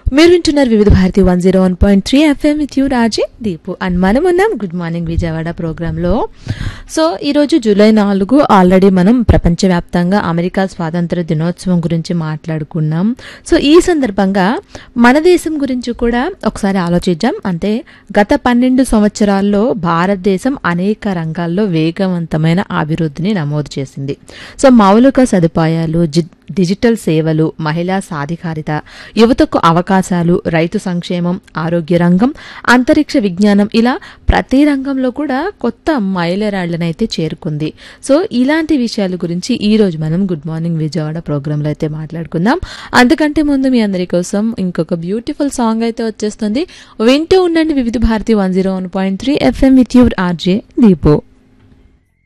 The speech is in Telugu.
మీరు వింటున్నారు Vividh Bharati one zero one point three FM with you RJ Deepu and మనం ఉన్నాం గుడ్ మార్నింగ్ విజయవాడ ప్రోగ్రాంలో సో ఈరోజు జూలై నాలుగు ఆల్రెడీ మనం ప్రపంచవ్యాప్తంగా అమెరికా స్వాతంత్ర దినోత్సవం గురించి మాట్లాడుకున్నాం సో ఈ సందర్భంగా మన దేశం గురించి కూడా ఒకసారి ఆలోచిద్దాం అంటే గత పన్నెండు సంవత్సరాల్లో భారతదేశం అనేక రంగాల్లో వేగవంతమైన అభివృద్ధిని నమోదు చేసింది సో మౌలిక సదుపాయాలు జి- డిజిటల్ సేవలు మహిళా సాధికారిత యువతకు అవకాశాలు రైతు సంక్షేమం ఆరోగ్య రంగం అంతరిక్ష విజ్ఞానం ఇలా ప్రతి రంగంలో కూడా కొత్త మైలురాళ్లనైతే చేరుకుంది సో ఇలాంటి విషయాల గురించి ఈ రోజు మనం గుడ్ మార్నింగ్ విజయవాడ ప్రోగ్రాంలో అయితే మాట్లాడుకుందాం అందుకంటే ముందు మీ అందరి కోసం ఇంకొక బ్యూటిఫుల్ సాంగ్ అయితే వచ్చేస్తుంది వింటూ ఉండండి Vividh Bharati one zero one point three FM with your RJ Deepu